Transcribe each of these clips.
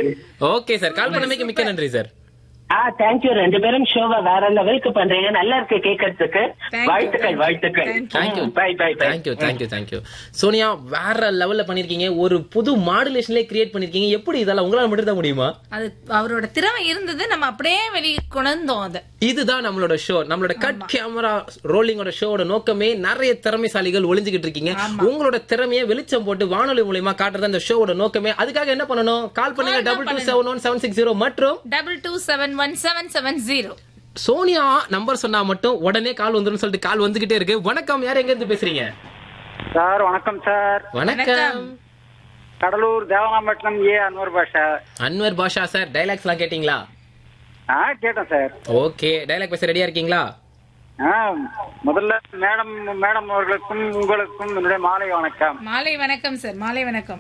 Okay sir call பண்ணமைக்கு மிக்க நன்றி சார் ஆ தேங்க்யூ ரெண்டு பேரும் ஷோவை வேற லெவலுக்கு பண்றீங்க நல்லா இருக்கு கேட்கறதுக்கு Thank you, வாழ்த்துக்கள் thank you, வாழ்த்துக்கள் thank thank you bye bye bye thank you thank you thank you Sonia வேற லெவல்ல பண்ணிருக்கீங்க ஒரு புது மாடுலேஷன்லயே கிரியேட் பண்ணிருக்கீங்க எப்படி இதெல்லாம் உங்களால மட்டும் தான் முடியுமா அது அவரோட திறமை இருந்தது நம்ம அப்படியே வெளியே கொண்டோம் அதை இதுதான் நம்மளோட ஷோ நம்மளோட கட் கேமரா ரோலிங்கோட ஷோவோட நோக்கமே நிறைய திறமைசாலிகள் ஒளிஞ்சுகிட்டு இருக்கீங்க உங்களோட திறமையை வெளிச்சம் போட்டு வானொலி மூலியமா காட்டுறது அந்த ஷோவோட நோக்கமே அதுக்காக என்ன பண்ணணும் கால் பண்ணுங்க Call தான் double two seven one seven six zero மற்றும் double two seven one seven seven zero Sonia number சொன்னா மட்டும் உடனே கால் வந்துரும் சொல்லிட்டு கால் வந்துகிட்டே இருக்கு வணக்கம் யார் எங்க இருந்து பேசுறீங்க சார் வணக்கம் சார் வணக்கம் Cuddalore Devanampattinam A Anwar Basha Anwar Basha sir dialogues எல்லாம் கேட்டீங்களா ஆ கேட்டேன் சார் ஓகே டைலாக் பேச ரெடியா இருக்கீங்களா ஆ முதல்ல மேடம் மேடம் அவர்களுக்கும் உங்களுக்கும் என்னுடைய மாலை வணக்கம் மாலை வணக்கம் சார் மாலை வணக்கம்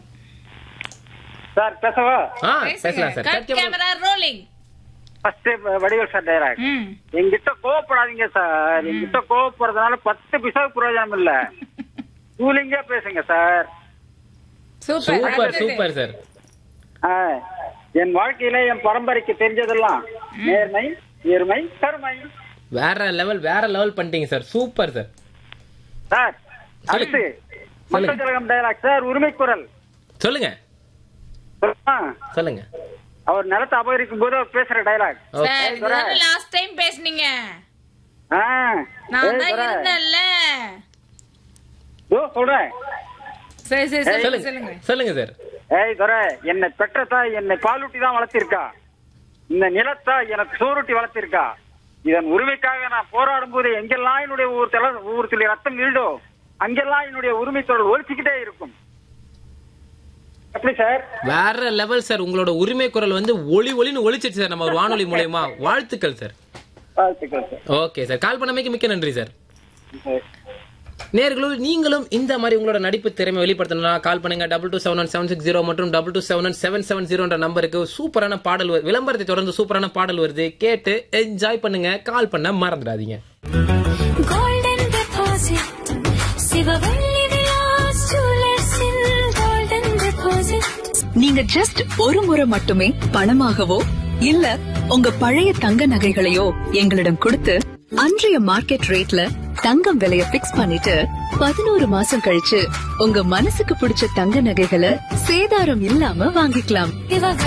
சார் பேசவா ஆ பேசலாம் sir cut camera rolling first Vadivel sir dialogue ம் எங்கிட்ட கோவப்படாதீங்க சார் எங்கிட்ட கோவப்படுறதுனால பத்து பிசா பிரயோஜனம் இல்ல கூலிங்கா பேசுங்க sir super super super sir ஆ, என் வாழ்க்கையில என் பரம்பரைக்கு தெரிஞ்சதெல்லாம் நேர்மை நேர்மை கருமை வேற லெவல் வேற லெவல் பண்ணிட்டீங்க சார் சூப்பர் சார் சார் அடுத்து மக்கள் கழகம் டைலாக் சார் உரிமை குரல் சொல்லுங்க சொல்லுமா? சொல்லுங்க அவர் நிலத்தை அபகரிக்கும் போது அவர் பேசுற டைலாக் சார் இதுதானே லாஸ்ட் டைம் பேசுனீங்க ஆ நான் ஏய், தான் துரை. இருந்தேன்ல இதோ சொல்றேன் சரி சரி சொல்லுங்க சொல்லுங்க சொல்லுங்க சொல்லுங்க சார் ஏய் துரை என்னை பெற்ற தாய் என்னை பாலூட்டி தான் வளர்த்திருக்கா இந்த நிலத்தா எனக்கு சோறுட்டி வளர்த்திருக்கா இதன் உரிமைக்காக நான் போராடும் போது எங்கெல்லாம் என்னுடைய ஒவ்வொரு தல ஒவ்வொரு துளி ரத்தம் வீழ்தோ அங்கெல்லாம் என்னுடைய உரிமை தொடர் ஒழிச்சுக்கிட்டே இருக்கும் எப்படி சார் வேற லெவல் சார் உங்களோட உரிமை குரல் வந்து ஒளி ஒளின்னு ஒளிச்சிச்சு சார் நம்ம ஒரு வானொலி மூலயமா வாழ்த்துக்கள் சார் வாழ்த்துக்கள் சார் ஓகே சார் கால் பண்ணமைக்கு மிக்க நன்றி சார் நேர்களும் நீங்களும் இந்த மாதிரி உங்களோட நடிப்பு திறமை வெளிப்படுத்தணும்னா கால் பண்ணுங்க double two seven one seven six zero மற்றும் double two seven one seven seven ஜீரோன்ற நம்பருக்கு சூப்பரான பாடல் வருது விளம்பரத்தை தொடர்ந்து சூப்பரான பாடல் வருது கேட்டு என்ஜாய் பண்ணுங்க கால் பண்ண மறந்துடாதீங்க கோல்டன் டெபாசிட் சிவவள்ளி விலாஸ் ஜுவல்லர்ஸின் கோல்டன் டெபாசிட் நீங்க ஜஸ்ட் ஒரு முறை மட்டுமே பணமாகவோ இல்ல உங்க பழைய தங்க நகைகளையோ எங்களிடம் கொடுத்து அன்றைய மார்க்கெட் ரேட்ல தங்கம் விலைய பிக்ஸ் பண்ணிட்டு பதினோரு மாசம் கழிச்சு உங்க மனசுக்கு பிடிச்ச தங்க நகைகளை சேதாரம் இல்லாம வாங்கிக்கலாம் சிவ